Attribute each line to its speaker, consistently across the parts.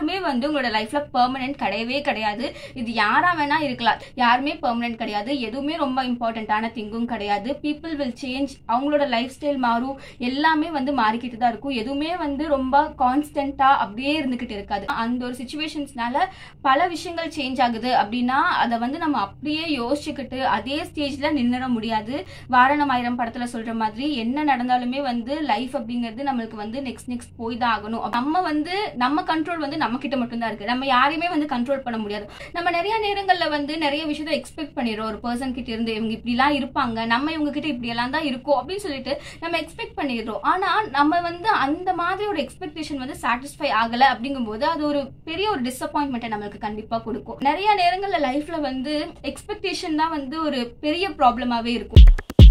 Speaker 1: யாருமே வந்து உங்களோட லைஃப்ல பெர்மனன்ட் கிடையவே கிடையாது இது யாரா வேணா இருக்கலாம் யாருமே பெர்மனன்ட் கிடையாது எதுவுமே ரொம்ப இம்பார்ட்டன்டான திங்கும் கிடையாது பீப்புள் வில் சேஞ்ச் அவங்களோட லைஃப் ஸ்டைல் மாறும் எல்லாமே வந்து மாறிக்கிட்டு தான் இருக்கும் எதுவுமே வந்து ரொம்ப கான்ஸ்டன்டா அப்படியே இருந்துகிட்டு இருக்காது அந்த ஒரு சுச்சுவேஷன்ஸ்னால பல விஷயங்கள் சேஞ்ச் ஆகுது அப்படின்னா அதை வந்து நம்ம அப்படியே யோசிச்சுக்கிட்டு அதே ஸ்டேஜ்ல நின்னுட முடியாது வாரணம் ஆயிரம் படத்துல சொல்ற மாதிரி என்ன நடந்தாலுமே வந்து லைஃப் அப்படிங்கிறது நம்மளுக்கு வந்து நெக்ஸ்ட் நெக்ஸ்ட் போய் தான் ஆகணும் நம்ம வந்து நம்ம கண்ட்ரோல் வந்து நம்ம கிட்ட மட்டும்தான் இருக்கு நம்ம யாரையுமே வந்து கண்ட்ரோல் பண்ண முடியாது நம்ம நிறைய நேரங்கள்ல வந்து நிறைய விஷயத்த எக்ஸ்பெக்ட் பண்ணிடுறோம் ஒரு பர்சன் கிட்ட இருந்து இவங்க இப்படிலாம் இருப்பாங்க நம்ம இவங்க கிட்ட இப்படி எல்லாம் தான் இருக்கும் அப்படின்னு சொல்லிட்டு நம்ம எக்ஸ்பெக்ட் பண்ணிடுறோம் ஆனா நம்ம வந்து அந்த மாதிரி ஒரு எக்ஸ்பெக்டேஷன் வந்து சாட்டிஸ்ஃபை ஆகல அப்படிங்கும்போது அது ஒரு பெரிய ஒரு டிசப்பாயின்மெண்ட்டை நம்மளுக்கு கண்டிப்பா கொடுக்கும் நிறைய நேரங்கள்ல லைஃப்ல வந்து எக்ஸ்பெக்டேஷன் தான் வந்து ஒரு பெரிய ப்ராப்ளமாவே இருக்கும்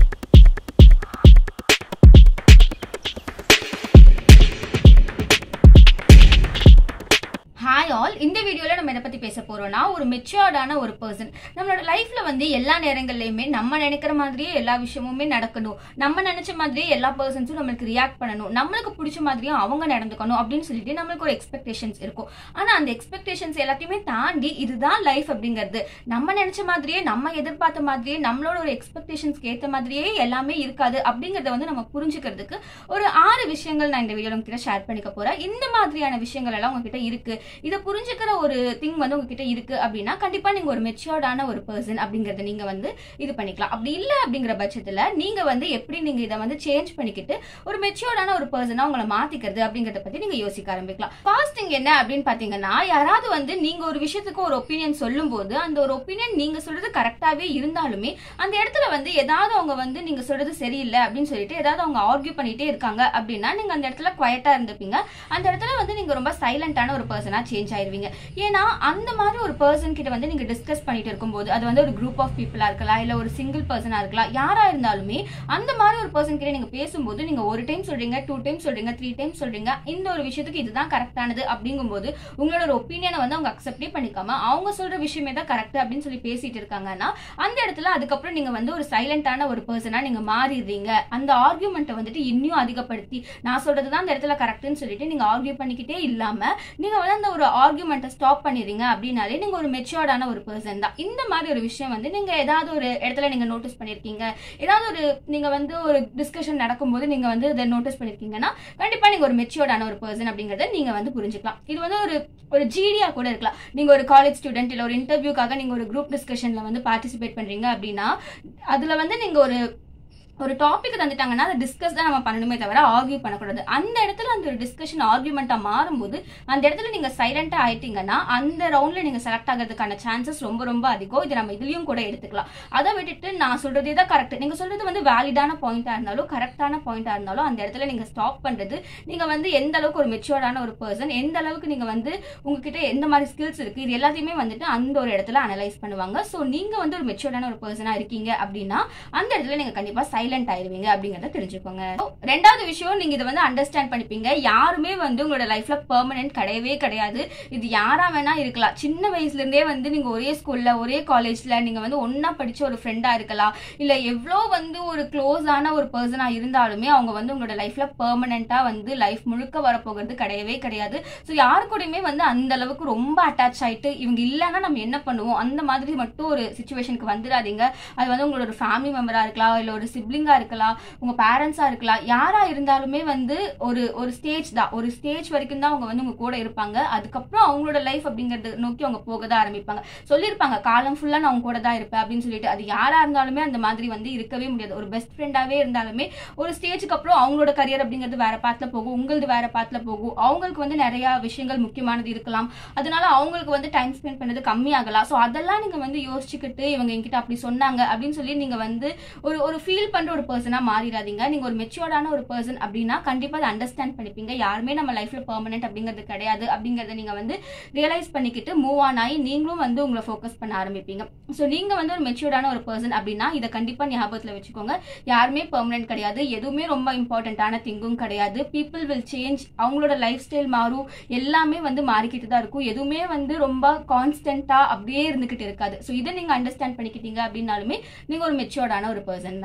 Speaker 1: ஹாய் ஆல் இந்த வீடியோல நம்ம எதை பத்தி பேச போறோம்னா ஒரு மெச்சூர்டான ஒரு பர்சன் நம்மளோட லைஃப்ல வந்து எல்லா நேரங்கள்லயுமே நம்ம நினைக்கிற மாதிரியே எல்லா விஷயமுமே நடக்கணும் நம்ம நினைச்ச மாதிரியே எல்லா பர்சன்ஸும் நம்மளுக்கு ரியாக்ட் பண்ணணும் நம்மளுக்கு பிடிச்ச மாதிரியும் அவங்க நடந்துக்கணும் அப்படின்னு சொல்லிட்டு நம்மளுக்கு ஒரு எக்ஸ்பெக்டேஷன்ஸ் இருக்கும் ஆனா அந்த எக்ஸ்பெக்டேஷன்ஸ் எல்லாத்தையுமே தாண்டி இதுதான் லைஃப் அப்படிங்கிறது நம்ம நினைச்ச மாதிரியே நம்ம எதிர்பார்த்த மாதிரியே நம்மளோட ஒரு எக்ஸ்பெக்டேஷன்ஸ்க்கு ஏத்த மாதிரியே எல்லாமே இருக்காது அப்படிங்கறத வந்து நம்ம புரிஞ்சுக்கிறதுக்கு ஒரு ஆறு விஷயங்கள் நான் இந்த வீடியோல உங்ககிட்ட ஷேர் பண்ணிக்க போறேன் இந்த மாதிரியான விஷயங்கள் எல்லாம் உங்ககிட்ட இருக்கு இதை புரிஞ்சுக்கிற ஒரு திங் வந்து உங்ககிட்ட இருக்கு அப்படின்னா கண்டிப்பா நீங்க ஒரு மெச்சூர்டான ஒரு பர்சன் அப்படிங்கறத நீங்க வந்து இது பண்ணிக்கலாம் அப்படி இல்ல அப்படிங்கிற பட்சத்துல நீங்க வந்து எப்படி நீங்க இதை வந்து சேஞ்ச் பண்ணிக்கிட்டு ஒரு மெச்சூர்டான ஒரு பர்சனா உங்களை மாத்திக்கிறது அப்படிங்கறத பத்தி நீங்க யோசிக்க ஆரம்பிக்கலாம் ஃபாஸ்டிங் என்ன அப்படின்னு பாத்தீங்கன்னா யாராவது வந்து நீங்க ஒரு விஷயத்துக்கு ஒரு ஒப்பீனியன் சொல்லும் போது அந்த ஒரு ஒப்பீனியன் நீங்க சொல்றது கரெக்டாவே இருந்தாலுமே அந்த இடத்துல வந்து ஏதாவது அவங்க வந்து நீங்க சொல்றது சரியில்லை அப்படின்னு சொல்லிட்டு ஏதாவது அவங்க ஆர்கியூ பண்ணிட்டே இருக்காங்க அப்படின்னா நீங்க அந்த இடத்துல குவைட்டா இருந்துப்பீங்க அந்த இடத்துல வந்து நீங்க ரொம்ப சைலண்டான ஒரு பர்சனா சேஞ்ச் ஆயிருவீங்க ஏன்னா அந்த மாதிரி ஒரு பர்சன் கிட்ட வந்து நீங்க டிஸ்கஸ் பண்ணிட்டு இருக்கும்போது அது வந்து ஒரு குரூப் ஆஃப் பீப்புளா இருக்கலாம் இல்ல ஒரு சிங்கிள் பர்சனா இருக்கலாம் யாரா இருந்தாலுமே அந்த மாதிரி ஒரு பர்சன் கிட்ட நீங்க பேசும்போது நீங்க ஒரு டைம் சொல்றீங்க டூ டைம் சொல்றீங்க த்ரீ டைம் சொல்றீங்க இந்த ஒரு விஷயத்துக்கு இதுதான் கரெக்டானது அப்படிங்கும்போது உங்களோட ஒரு ஒப்பீனியனை வந்து அவங்க அக்செப்டே பண்ணிக்காம அவங்க சொல்ற விஷயமே தான் கரெக்ட் அப்படின்னு சொல்லி பேசிட்டு இருக்காங்கன்னா அந்த இடத்துல அதுக்கப்புறம் நீங்க வந்து ஒரு சைலண்டான ஒரு பர்சனா நீங்க மாறிடுறீங்க அந்த ஆர்கியூமெண்ட்டை வந்துட்டு இன்னும் அதிகப்படுத்தி நான் சொல்றதுதான் அந்த இடத்துல கரெக்ட்னு சொல்லிட்டு நீங்க ஆர்கியூ பண்ணிக்கிட்டே இல்லாம நீங்க வந்து அந்த ஒரு ஆர்குமெண்ட்டை ஸ்டாப் பண்ணிடுறீங்க அப்படின்னாலே நீங்க ஒரு மெச்சூர்டான ஒரு பர்சன் தான் இந்த மாதிரி ஒரு விஷயம் வந்து நீங்க ஏதாவது ஒரு இடத்துல நீங்க நோட்டீஸ் பண்ணிருக்கீங்க ஏதாவது ஒரு நீங்க வந்து ஒரு டிஸ்கஷன் நடக்கும்போது நீங்க வந்து இதை நோட்டீஸ் பண்ணிருக்கீங்கன்னா கண்டிப்பா நீங்க ஒரு மெச்சூர்டான ஒரு பர்சன் அப்படிங்கறத நீங்க வந்து புரிஞ்சுக்கலாம் இது வந்து ஒரு ஒரு ஜிடியா கூட இருக்கலாம் நீங்க ஒரு காலேஜ் ஸ்டூடெண்ட் இல்ல ஒரு இன்டர்வியூக்காக நீங்க ஒரு குரூப் டிஸ்கஷன்ல வந்து பார்ட்டிசிபேட் பண்றீங்க அப்படின்னா அதுல வந்து நீங்க ஒரு ஒரு டாபிக் தந்துட்டாங்கன்னா அதை டிஸ்கஸ் தான் நம்ம பண்ணணுமே தவிர ஆர்கியூ பண்ணக்கூடாது அந்த இடத்துல அந்த ஒரு டிஸ்கஷன் ஆர்கியூமெண்ட்டா மாறும்போது அந்த இடத்துல நீங்க சைலண்டா ஆயிட்டீங்கன்னா அந்த ரவுண்ட்ல நீங்க செலக்ட் ஆகிறதுக்கான சான்சஸ் ரொம்ப ரொம்ப அதிகம் இது நம்ம இதுலயும் கூட எடுத்துக்கலாம் அதை விட்டுட்டு நான் சொல்றதே தான் கரெக்ட் நீங்க சொல்றது வந்து வேலிடான பாயிண்டா இருந்தாலும் கரெக்டான பாயிண்டா இருந்தாலும் அந்த இடத்துல நீங்க ஸ்டாப் பண்றது நீங்க வந்து எந்த அளவுக்கு ஒரு மெச்சூர்டான ஒரு பர்சன் எந்த அளவுக்கு நீங்க வந்து உங்ககிட்ட எந்த மாதிரி ஸ்கில்ஸ் இருக்கு இது எல்லாத்தையுமே வந்துட்டு அந்த ஒரு இடத்துல அனலைஸ் பண்ணுவாங்க ஸோ நீங்க வந்து ஒரு மெச்சூர்டான ஒரு பர்சனா இருக்கீங்க அப்படின்னா அந்த இடத்துல நீங்க கண்டிப்பா சைலண்ட் ஆயிருவீங்க அப்படிங்கறத தெரிஞ்சுக்கோங்க So, ரெண்டாவது விஷயம் நீங்க இதை வந்து அண்டர்ஸ்டாண்ட் பண்ணிப்பீங்க யாருமே வந்து உங்களோட லைஃப்ல பெர்மனன்ட் கிடையவே கிடையாது இது யாரா வேணா இருக்கலாம் சின்ன வயசுல இருந்தே வந்து நீங்க ஒரே ஸ்கூல்ல ஒரே காலேஜ்ல நீங்க வந்து ஒன்னா படிச்ச ஒரு ஃப்ரெண்டா இருக்கலாம் இல்ல எவ்வளோ வந்து ஒரு க்ளோஸான ஒரு பர்சனா இருந்தாலுமே அவங்க வந்து உங்களோட லைஃப்ல பெர்மனண்டா வந்து லைஃப் முழுக்க வரப்போகிறது கிடையவே கிடையாது ஸோ யாரு கூடயுமே வந்து அந்த அளவுக்கு ரொம்ப அட்டாச் ஆயிட்டு இவங்க இல்லைன்னா நம்ம என்ன பண்ணுவோம் அந்த மாதிரி மட்டும் ஒரு சுச்சுவேஷனுக்கு வந்துடாதீங்க அது வந்து உங்களோட ஒரு ஃபேமிலி மெம்பரா இருக்கலாம் இல்ல ஒரு சிப்ளிங்கா இருக்கலாம் உங்க பேரண்ட்ஸா இருக்கலாம் யாரா இருந்தாலுமே வந்து ஒரு ஒரு ஸ்டேஜ் தான் ஒரு ஸ்டேஜ் வரைக்கும் தான் அவங்க வந்து உங்க கூட இருப்பாங்க அதுக்கப்புறம் அவங்களோட லைஃப் அப்படிங்கறது நோக்கி அவங்க போக தான் ஆரம்பிப்பாங்க சொல்லியிருப்பாங்க காலம் ஃபுல்லா நான் அவங்க கூட தான் இருப்பேன் அப்படின்னு சொல்லிட்டு அது யாரா இருந்தாலுமே அந்த மாதிரி வந்து இருக்கவே முடியாது ஒரு பெஸ்ட் ஃப்ரெண்டாவே இருந்தாலுமே ஒரு ஸ்டேஜுக்கு அப்புறம் அவங்களோட கரியர் அப்படிங்கிறது வேற பாத்துல போகும் உங்களது வேற பாத்துல போகும் அவங்களுக்கு வந்து நிறைய விஷயங்கள் முக்கியமானது இருக்கலாம் அதனால அவங்களுக்கு வந்து டைம் ஸ்பெண்ட் பண்ணது கம்மியாகலாம் ஸோ அதெல்லாம் நீங்க வந்து யோசிச்சுக்கிட்டு இவங்க என்கிட்ட அப்படி சொன்னாங்க அப்படின்னு சொல்லி நீங்க வந்து ஒரு ஒரு ஃபீல் பண்ற ஒரு பர்சனா மாறிடாதீங்க நீங்க ஒரு மெச்சூர்டான ஒரு பர்சன் அப்படின்னா கண்டிப்பா அதை அண்டர்ஸ்டாண்ட் பண்ணிப்பீங்க யாருமே நம்ம லைஃப்ல பெர்மனன்ட் அப்படிங்கிறது கிடையாது அப்படிங்கறத நீங்க வந்து ரியலைஸ் பண்ணிக்கிட்டு மூவ் ஆன் ஆகி நீங்களும் வந்து உங்களை ஃபோக்கஸ் பண்ண ஆரம்பிப்பீங்க ஸோ நீங்க வந்து ஒரு மெச்சூர்டான ஒரு பர்சன் அப்படின்னா இதை கண்டிப்பா ஞாபகத்துல வச்சுக்கோங்க யாருமே பெர்மனன்ட் கிடையாது எதுவுமே ரொம்ப இம்பார்ட்டன்டான திங்கும் கிடையாது பீப்புள் வில் சேஞ்ச் அவங்களோட லைஃப் ஸ்டைல் மாறும் எல்லாமே வந்து மாறிக்கிட்டு தான் இருக்கும் எதுவுமே வந்து ரொம்ப கான்ஸ்டன்டா அப்படியே இருந்துகிட்டு இருக்காது ஸோ இதை நீங்க அண்டர்ஸ்டாண்ட் பண்ணிக்கிட்டீங்க அப்படின்னாலுமே நீங்க ஒரு மெச்சூர்டான ஒரு பர்சன் தான் மூணாவது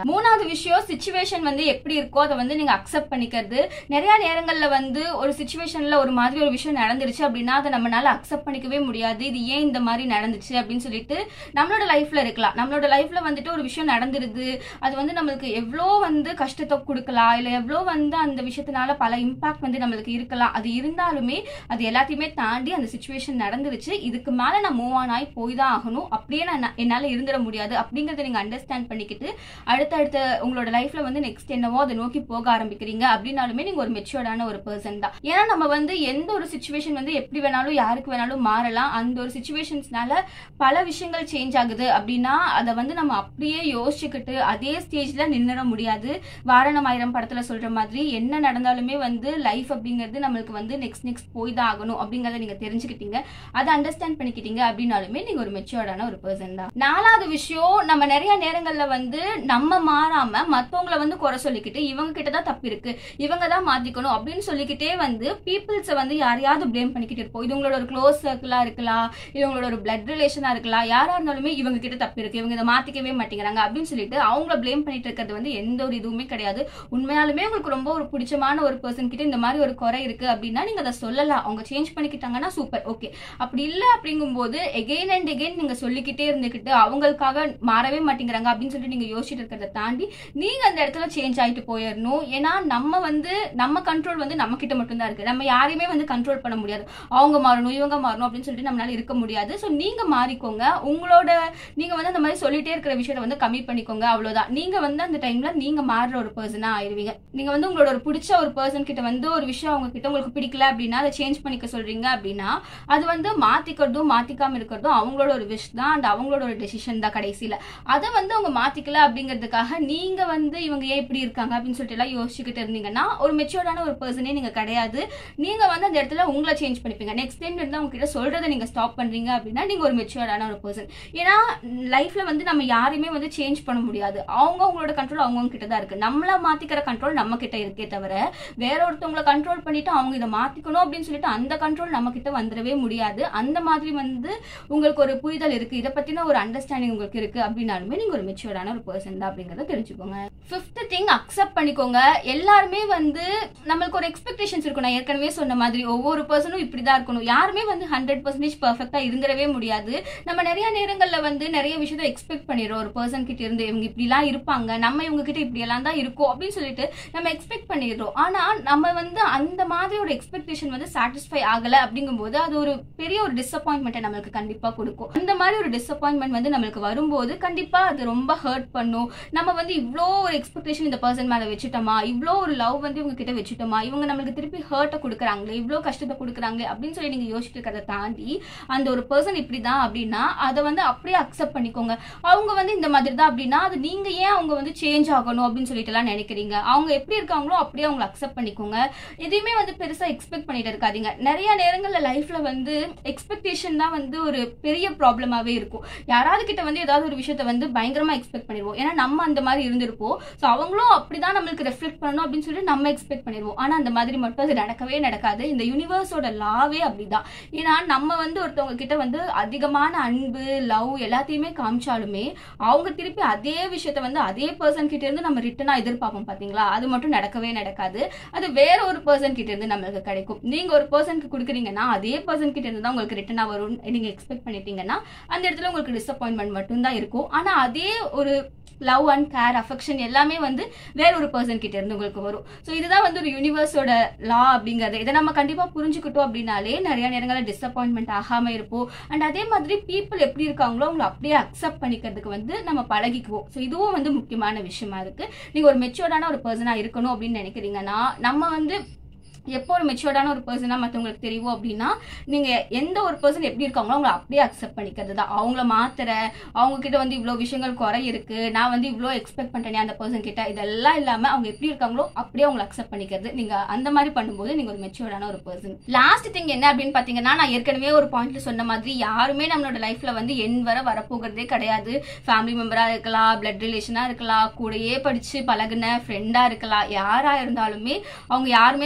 Speaker 1: விஷயம் சுச்சுவேஷன் வந்து எப்படி இருக்கோ அதை வந்து நீங்க அக்செப்ட் பண்ணிக்கிறது நிறைய நேரங்கள்ல வந்து ஒரு சுச்சுவேஷன்ல ஒரு மாதிரி ஒரு விஷயம் நடந்துருச்சு அப்படின்னா அதை நம்மளால அக்செப்ட் பண்ணிக்கவே முடியாது இது ஏன் இந்த மாதிரி நடந்துச்சு அப்படின்னு சொல்லிட்டு நம்மளோட லைஃப்ல இருக்கலாம் நம்மளோட லைஃப்ல வந்துட்டு ஒரு விஷயம் நடந்துருது அது வந்து நம்மளுக்கு எவ்வளோ வந்து கஷ்டத்தை கொடுக்கலாம் இல்லை எவ்வளோ வந்து அந்த விஷயத்தினால பல இம்பாக்ட் வந்து நம்மளுக்கு இருக்கலாம் அது இருந்தாலுமே அது எல்லாத்தையுமே தாண்டி அந்த சுச்சுவேஷன் நடந்துருச்சு இதுக்கு மேலே நான் மூவ் ஆன் ஆகி போய் தான் ஆகணும் அப்படியே நான் என்னால் இருந்துட முடியாது அப்படிங்கிறத நீங்கள் அண்டர்ஸ்டாண்ட் பண்ணிக்கிட்டு அடுத்தடுத்த உங்களோட லைஃப்ல வந்து நெக்ஸ்ட் என்னவோ அதை நோக்கி போக ஆரம்பிக்கிறீங்க அப்படின்னாலுமே நீங்கள் ஒரு மெச்சூர்டான ஒரு பர்சன் தான் ஏன்னா நம்ம வந்து எந்த ஒரு சுச்சுவேஷன் வந்து எப்படி வேணாலும் யாருக்கு வேணாலும் மாறலாம் அந்த ஒரு சுச்சுவேஷன்ஸ்னால பல விஷயங்கள் சேஞ்ச் ஆகுது அப்படின்னா அதை வந்து நம்ம அப்படியே யோசிச்சுக்கிட்டு அதே ஸ்டேஜ்ல நின்னுட முடியாது வாரணம் ஆயிரம் படத்துல சொல்ற மாதிரி என்ன நடந்தாலுமே வந்து லைஃப் அப்படிங்கிறது நம்மளுக்கு வந்து நெக்ஸ்ட் நெக்ஸ்ட் போய் தான் ஆகணும் அப்படிங்கறத நீங்க தெரிஞ்சுக்கிட்டீங்க அதை அண்டர்ஸ்டாண்ட் பண்ணிக்கிட்டீங்க அப்படின்னாலுமே நீங்க ஒரு மெச்சூர்டான ஒரு பர்சன் தான் நாலாவது விஷயம் நம்ம நிறைய நேரங்கள்ல வந்து நம்ம மாறாம மத்தவங்கள வந்து குறை சொல்லிக்கிட்டு இவங்க கிட்ட தான் தப்பு இருக்கு இவங்க தான் மாத்திக்கணும் அப்படின்னு சொல்லிக்கிட்டே வந்து பீப்புள்ஸை வந்து யாரையாவது ப்ளேம் பண்ணிக்கிட்டு இருப்போம் இது உங்களோட ஒரு க்ளோஸ் சர்க்கிளா இருக்கலாம் இது உங்களோட ஒரு பிளட் ரிலேஷனா இருக்கலாம் யாரா இருந்தாலுமே இவங்க கிட்ட தப்பு இருக்கு இவங்க இதை மாத்திக்கவே மாட்டேங்கிறாங்க அப்படின்னு சொல்லிட்டு அவங்கள ப்ளேம் பண்ணிட்டு இருக்கிறது வந்து எந்த ஒரு இதுவுமே கிடையாது உண்மையாலுமே உங்களுக்கு ரொம்ப ஒரு பிடிச்சமான ஒரு பர்சன் கிட்ட இந்த மாதிரி ஒரு குறை இருக்கு அப்படின்னா நீங்க அதை சொல்லலாம் அவங்க சேஞ்ச் பண்ணிக்கிட்டாங்கன்னா சூப்பர் ஓகே அப்படி இல்ல அப்படிங்கும்போது எகெயின் அண்ட் எகெயின் நீங்க சொல்லிக்கிட்டே இருந்துக்கிட்டு அவங்களுக்காக மாறவே மாட்டேங்கிறாங்க அப்படின்னு சொல்லிட்டு நீங்க யோசிச்சுட்டு இருக்கிறத தாண்டி நீங்க அந்த இடத்துல சேஞ்ச் ஆயிட்டு போயிடணும் ஏன்னா நம்ம வந்து நம்ம கண்ட்ரோல் வந்து நம்ம கிட்ட மட்டும்தான் இருக்கு நம்ம யாரையுமே வந்து கண்ட்ரோல் பண்ண முடியாது அவங்க மாறணும் இவங்க மாறணும் அப்படின்னு சொல்லிட்டு நம்மளால இருக்க முடியாது ஸோ நீங்க மாறிக்கோங்க உங்களோட நீங்க வந்து அந்த மாதிரி சொல்லிட்டே இருக்கிற விஷயத்தை வந்து கம்மி பண்ணிக்கோங்க அவ்வளவுதான் நீங்க வந்து அந்த டைம்ல நீங்க மாறுற ஒரு பர்சனா ஆயிருவீங்க நீங்க வந்து உங்களோட ஒரு பிடிச்ச ஒரு பர்சன் கிட்ட வந்து ஒரு விஷயம் அவங்க கிட்ட உங்களுக்கு பிடிக்கல அப்படின்னா அதை சேஞ்ச் பண்ணிக்க சொல்றீங்க அப்படின்னா அது வந்து மாத்திக்கிறதும் மாத்திக்காம இருக்கிறதும் அவங்களோட ஒரு விஷ் தான் அண்ட் அவங்களோட ஒரு டெசிஷன் தான் கடைசியில அதை வந்து அவங்க மாத்திக்கல அப்படிங்கிறதுக்காக நீங்க வந்து இவங்க ஏன் இப்படி இருக்காங்க அப்படின்னு சொல்லிட்டு எல்லாம் யோசிச்சுக்கிட்டு இருந்தீங்கன்னா ஒரு மெச்சூர்டான ஒரு பர்சனே நீங்க கிடையாது நீங்க வந்து அந்த இடத்துல உங்களை சேஞ்ச் பண்ணிப்பீங்க நெக்ஸ்ட் டைம் இருந்து அவங்க கிட்ட சொல்றதை நீங்க ஸ்டாப் பண்றீங்க அப்படின்னா நீங்க ஒரு மெச்சூர்டான ஒரு பர்சன் ஏன்னா லைஃப்ல வந்து நம்ம யாரையுமே வந்து சேஞ்ச் பண்ண முடியாது அவங்க அவங்களோட கண்ட்ரோல் அவங்க கிட்ட தான் இருக்கு நம்மள மாத்திக்கிற கண்ட்ரோல் நம்ம கிட்ட இருக்கே தவிர வேற ஒருத்தவங்களை கண்ட்ரோல் பண்ணிட்டு அவங்க இதை மாத்திக்கணும் அப்படின்னு சொல்லிட்டு அந்த கண்ட்ரோல் நம்ம கிட்ட வந்துடவே முடியாது அந்த மாதிரி வந்து உங்களுக்கு ஒரு புரிதல் இருக்கு இதை பத்தின ஒரு அண்டர்ஸ்டாண்டிங் உங்களுக்கு இருக்கு அப்படின்னாலுமே நீங்க ஒரு மெச்சூர்டான ஒரு பர்சன் தான் அப்படிங்கறத தெரிஞ்சுக்கோங்க ஃபிஃப்த் திங் அக்செப்ட் பண்ணிக்கோங்க எல்லாருமே வந்து நம்மளுக்கு ஒரு எக்ஸ்பெக்டேஷன்ஸ் இருக்கும் நான் ஏற்கனவே சொன்ன மாதிரி ஒவ்வொரு பர்சனும் இப்படிதான் இருக்கணும் யாருமே வந்து ஹண்ட்ரட் பர்சன்டேஜ் பர்ஃபெக்டா இருந்துடவே முடியாது நம்ம நிறைய நேரங்கள்ல வந்து நிறைய விஷயத்த எக்ஸ்பெக்ட் பண்ணிடுறோம் ஒரு பர்சன் கிட்ட இருந்து இவங்க இப்படிலாம் இருப்பாங்க நம்ம இவங்க கிட்ட இப்படி எல்லாம் தான் இருக்கும் அப்படின்னு சொல்லிட்டு நம்ம எக்ஸ்பெக்ட் பண்ணிடுறோம் ஆனா நம்ம வந்து அந்த மாதிரி ஒரு எக்ஸ்பெக்டேஷன் வந்து சாட்டிஸ்ஃபை ஆகல அப்படிங்கும்போது அது ஒரு பெரிய ஒரு டிசப்பாயின்மெண்ட்டை நம்மளுக்கு கண்டிப்பா கொடுக்கும் அந்த மாதிரி ஒரு டிசப்பாயின்மெண்ட் வந்து நம்மளுக்கு வரும்போது கண்டிப்பா அது ரொம்ப ஹர்ட் பண்ணும் நம்ம வந்து இவ்வளோ ஒரு எக்ஸ்பெக்டேஷன் இந்த பர்சன் மேல வச்சுட்டோமா இவ்வளோ ஒரு லவ் வந்து இவங்க கிட்ட வச்சுட்டோமா இவங்க நம்மளுக்கு திருப்பி ஹர்ட்டை கொடுக்குறாங்களே இவ்வளோ கஷ்டத்தை கொடுக்குறாங்களே அப்படின்னு சொல்லி நீங்க யோசிச்சுட்டு இருக்கிறத தாண்டி அந்த ஒரு பர்சன் இப்படிதான் அப்படின்னா அதை வந்து அப்படியே அக்செப்ட் பண்ணிக்கோங்க அவங்க வந்து இந்த மாதிரி தான் அப்படின்னா அது நீங்க ஏன் அவங்க வந்து சேஞ்ச் ஆகணும் அப்படின்னு சொல்லிட்டு எல்லாம் நினைக்கிறீங்க அவங்க எப்படி இருக்காங்களோ அப்படியே அவங்களை அக்செப்ட் பண்ணிக்கோங்க எதையுமே வந்து பெருசா எக்ஸ்பெக்ட் பண்ணிட்டு இருக்காதீங்க நிறைய நேரங்கள்ல லைஃப்ல வந்து எக்ஸ்பெக்டேஷன் தான் வந்து ஒரு பெரிய ப்ராப்ளமாவே இருக்கும் யாராவது கிட்ட வந்து ஏதாவது ஒரு விஷயத்த வந்து பயங்கரமா எக்ஸ்பெக்ட் பண்ணிடுவோம் ஏன்னா நம்ம அந்த மாதிரி இருந்திருப்போம் ஸோ அவங்களும் அப்படிதான் நம்மளுக்கு ரெஃப்ளெக்ட் பண்ணணும் அப்படின்னு சொல்லிட்டு நம்ம எக்ஸ்பெக்ட் பண்ணிடுவோம் ஆனா அந்த மாதிரி மட்டும் அது நடக்கவே நடக்காது இந்த யூனிவர்ஸோட லாவே அப்படிதான் ஏன்னா நம்ம வந்து ஒருத்தவங்க கிட்ட வந்து அதிகமான அன்பு லவ் எல்லாத்தையுமே காமிச்சாலுமே அவங்க திருப்பி அதே விஷயத்த வந்து அதே பர்சன் கிட்ட இருந்து நம்ம ரிட்டனா எதிர்பார்ப்போம் பாத்தீங்களா அது மட்டும் நடக்கவே நடக்காது அது வேற ஒரு பர்சன் கிட்ட இருந்து நம்மளுக்கு கிடைக்கும் நீங்க ஒரு பர்சனுக்கு கொடுக்குறீங்கன்னா அதே பர்சன் கிட்ட இருந்து தான் உங்களுக்கு ரிட்டனா வரும் நீங்க எக்ஸ்பெக்ட் பண்ணிட்டீங்கன்னா அந்த இடத்துல உங்களுக்கு டிசப்பாயின்மெண்ட் மட்டும் தான் இருக்கும் ஆனா அதே ஒரு லவ் அண்ட் கேர் அஃபெக்ஷன் எல்லாமே வந்து வேற ஒரு பர்சன் கிட்ட இருந்து உங்களுக்கு வரும் ஸோ இதுதான் வந்து ஒரு யூனிவர்ஸோட லா அப்படிங்கிறது இதை நம்ம கண்டிப்பா புரிஞ்சுக்கிட்டோம் அப்படின்னாலே நிறைய நேரங்களில் டிசப்பாயின்மெண்ட் ஆகாம இருப்போம் அண்ட் அதே மாதிரி பீப்புள் எப்படி இருக்காங்களோ அவங்களை அப்படியே அக்செப்ட் பண்ணிக்கிறதுக்கு வந்து நம்ம பழகிக்குவோம் ஸோ இதுவும் வந்து முக்கியமான விஷயமா இருக்கு நீங்க ஒரு மெச்சூர்டான ஒரு பர்சனா இருக்கணும் அப்படின்னு நினைக்கிறீங்கன்னா நம்ம வந்து எப்போ ஒரு மெச்சூர்டான ஒரு பர்சனாக மற்றவங்களுக்கு தெரியும் அப்படின்னா நீங்கள் எந்த ஒரு பர்சன் எப்படி இருக்காங்களோ அவங்கள அப்படியே அக்செப்ட் பண்ணிக்கிறது தான் அவங்கள மாத்துற அவங்க கிட்ட வந்து இவ்வளோ விஷயங்கள் குறை இருக்கு நான் வந்து இவ்வளோ எக்ஸ்பெக்ட் பண்ணிட்டேனே அந்த பர்சன் கிட்ட இதெல்லாம் இல்லாமல் அவங்க எப்படி இருக்காங்களோ அப்படியே அவங்கள அக்செப்ட் பண்ணிக்கிறது நீங்கள் அந்த மாதிரி பண்ணும்போது நீங்கள் ஒரு மெச்சூர்டான ஒரு பர்சன் லாஸ்ட் திங் என்ன அப்படின்னு பார்த்தீங்கன்னா நான் ஏற்கனவே ஒரு பாயிண்ட்ல சொன்ன மாதிரி யாருமே நம்மளோட லைஃப்ல வந்து என் வர வரப்போகிறதே கிடையாது ஃபேமிலி மெம்பராக இருக்கலாம் பிளட் ரிலேஷனாக இருக்கலாம் கூடயே படிச்சு பழகுன ஃப்ரெண்டாக இருக்கலாம் யாராக இருந்தாலுமே அவங்க யாருமே வந்து நம்மளோட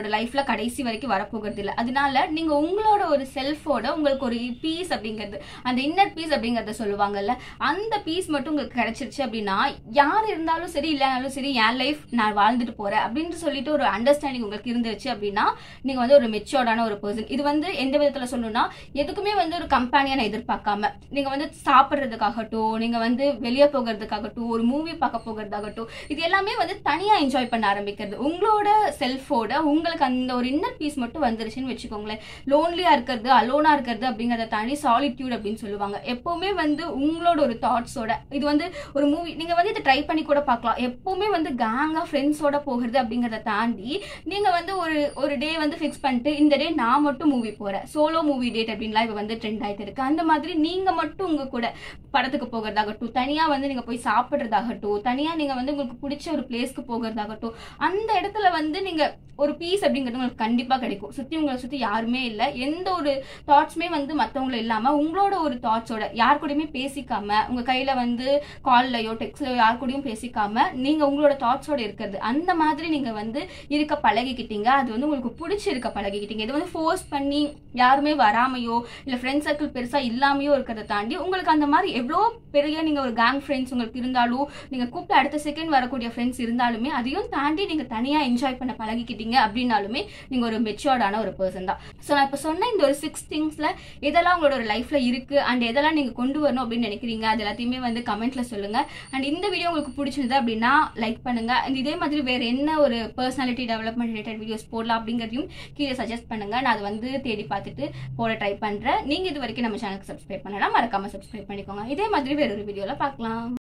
Speaker 1: நம்மளோட லைஃப்ல கடைசி வரைக்கும் வரப்போகிறது இல்லை அதனால நீங்க உங்களோட ஒரு செல்ஃபோட உங்களுக்கு ஒரு பீஸ் அப்படிங்கிறது அந்த இன்னர் பீஸ் அப்படிங்கறத சொல்லுவாங்கல்ல அந்த பீஸ் மட்டும் உங்களுக்கு கிடைச்சிருச்சு அப்படின்னா யார் இருந்தாலும் சரி இல்லைனாலும் சரி என் லைஃப் நான் வாழ்ந்துட்டு போறேன் அப்படின்னு சொல்லிட்டு ஒரு அண்டர்ஸ்டாண்டிங் உங்களுக்கு இருந்துச்சு அப்படின்னா நீங்க வந்து ஒரு மெச்சோர்டான ஒரு பர்சன் இது வந்து எந்த விதத்துல சொல்லணும்னா எதுக்குமே வந்து ஒரு கம்பெனியனை எதிர்பார்க்காம நீங்க வந்து சாப்பிட்றதுக்காகட்டும் நீங்க வந்து வெளியே போகிறதுக்காகட்டும் ஒரு மூவி பார்க்க போகிறதாகட்டும் இது எல்லாமே வந்து தனியா என்ஜாய் பண்ண ஆரம்பிக்கிறது உங்களோட செல்ஃபோட உங்களுக்கு அந்த ஒரு இன்னர் பீஸ் மட்டும் வந்துருச்சுன்னு வச்சுக்கோங்களேன் லோன்லியா இருக்கிறது அலோனா இருக்கிறது அப்படிங்கறத தாண்டி சாலிட்யூட் அப்படின்னு சொல்லுவாங்க எப்பவுமே வந்து உங்களோட ஒரு தாட்ஸோட இது வந்து ஒரு மூவி நீங்க வந்து இதை ட்ரை பண்ணி கூட பார்க்கலாம் எப்பவுமே வந்து கேங்கா ஃப்ரெண்ட்ஸோட போகிறது அப்படிங்கறத தாண்டி நீங்க வந்து ஒரு ஒரு டே வந்து ஃபிக்ஸ் பண்ணிட்டு இந்த டே நான் மட்டும் மூவி போறேன் சோலோ மூவி டேட் அப்படின்லாம் இப்போ வந்து ட்ரெண்ட் ஆயிட்டு இருக்கு அந்த மாதிரி நீங்க மட்டும் உங்க கூட படத்துக்கு போகிறதாகட்டும் தனியா வந்து நீங்க போய் சாப்பிட்றதாகட்டும் தனியா நீங்க வந்து உங்களுக்கு பிடிச்ச ஒரு பிளேஸ்க்கு போகிறதாகட்டும் அந்த இடத்துல வந்து நீங்க ஒரு பீஸ் அப்படிங்கிறது உங்களுக்கு கண்டிப்பா கிடைக்கும் சுத்தி உங்களை சுத்தி யாருமே இல்லை எந்த ஒரு தாட்ஸுமே வந்து மத்தவங்கள இல்லாம உங்களோட ஒரு தாட்ஸோட யார் கூடயுமே பேசிக்காம உங்க கையில வந்து கால்லயோ டெக்ஸ்ட்லயோ யார் கூடயும் பேசிக்காம நீங்க உங்களோட தாட்ஸோட இருக்கிறது அந்த மாதிரி நீங்க வந்து இருக்க பழகிக்கிட்டீங்க அது வந்து உங்களுக்கு பிடிச்சிருக்க பழகிக்கிட்டீங்க இது வந்து ஃபோர்ஸ் பண்ணி யாருமே வராமையோ இல்ல ஃப்ரெண்ட் சர்க்கிள் பெருசா இல்லாமையோ இருக்கிறத தாண்டி உங்களுக்கு அந்த மாதிரி எவ்வளோ பெரிய நீங்க ஒரு கேங் ஃப்ரெண்ட்ஸ் உங்களுக்கு இருந்தாலும் நீங்க கூப்பிட்டு அடுத்த செகண்ட் வரக்கூடிய ஃப்ரெண்ட்ஸ் இருந்தாலுமே அதையும் தாண்டி நீங்க தனியா என்ஜாய் பண்ண பழகிக்கிட்டீங்க அப்படின்னாலுமே நீங்க ஒரு மெச்சூர்டான ஒரு பர்சன் தான் ஸோ நான் இப்போ சொன்ன இந்த ஒரு சிக்ஸ் திங்ஸ்ல எதெல்லாம் உங்களோட ஒரு லைஃப்ல இருக்கு அண்ட் எதெல்லாம் நீங்க கொண்டு வரணும் அப்படின்னு நினைக்கிறீங்க அது எல்லாத்தையுமே வந்து கமெண்ட்ல சொல்லுங்க அண்ட் இந்த வீடியோ உங்களுக்கு பிடிச்சிருந்தது அப்படின்னா லைக் பண்ணுங்க அண்ட் இதே மாதிரி வேற என்ன ஒரு பர்சனாலிட்டி டெவலப்மெண்ட் ரிலேட்டட் வீடியோஸ் போடலாம் அப்படிங்கிறதையும் கீழே சஜஸ்ட் பண்ணுங்க நான் அதை வந்து தேடி பார்த்துட்டு போட ட்ரை பண்றேன் நீங்க இது வரைக்கும் நம்ம சேனலுக்கு சப்ஸ்கிரைப் பண்ணலாம் மறக்காம சப்ஸ்கிரைப் பண்ணிக்கோங்க இதே மாதிரி வேற ஒரு வீடியோல பார்க்கலாம்